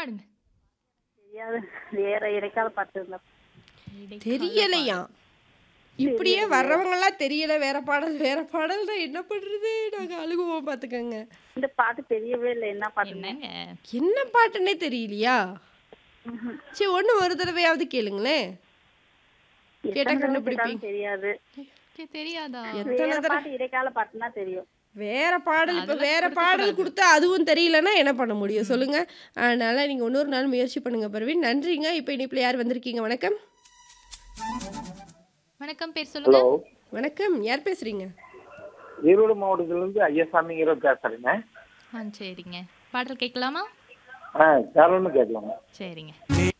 பாடுங்க தெரியாது வேற இடைக்கால பாட்டு இருந்தா தெரியலையா இப்படியே வர்றவங்கலாம் தெரியல வேற பாடல் வேற பாடல் தான் என்ன பண்றது நாங்க அழுகுவோம் பாத்துக்கோங்க இந்த பாட்டு தெரியவே இல்லை என்ன பாட்டு என்னங்க என்ன பாட்டுன்னே தெரியலையா சரி ஒண்ணு ஒரு தடவையாவது கேளுங்களேன் கேட்டா எத்தனை தடவை கண்டுபிடிப்பீங்க. கேட்டாலும் தெரியாது கே, தெரியாதா எத்தனை வேற தடவை பாட்டு இடைக்கால பாட்டுனா தெரியும் வேற பாடல் இப்ப அதெல்லாம் வேற கொடுக்க பாடல் கூடாது. கொடுத்தா அதுவும் தெரியலன்னா என்ன பண்ண முடியும் சொல்லுங்க அதனால நீங்க இன்னொரு நாள் முயற்சி பண்ணுங்க பரவீன் நன்றிங்க இப்ப இனிப்புல யார் வந்திருக்கீங்க வணக்கம் வணக்கம் பேர் சொல்லுங்க ஹலோ வணக்கம் யார் பேசுறீங்க ஈரோடு மாவட்டத்திலிருந்து ஐயசாமிங்கிற பேசுறேங்க ஆ சரிங்க பாடல் கேட்கலாமா ஆ கேரளன்னு கேட்கலாங்க சரிங்க நீ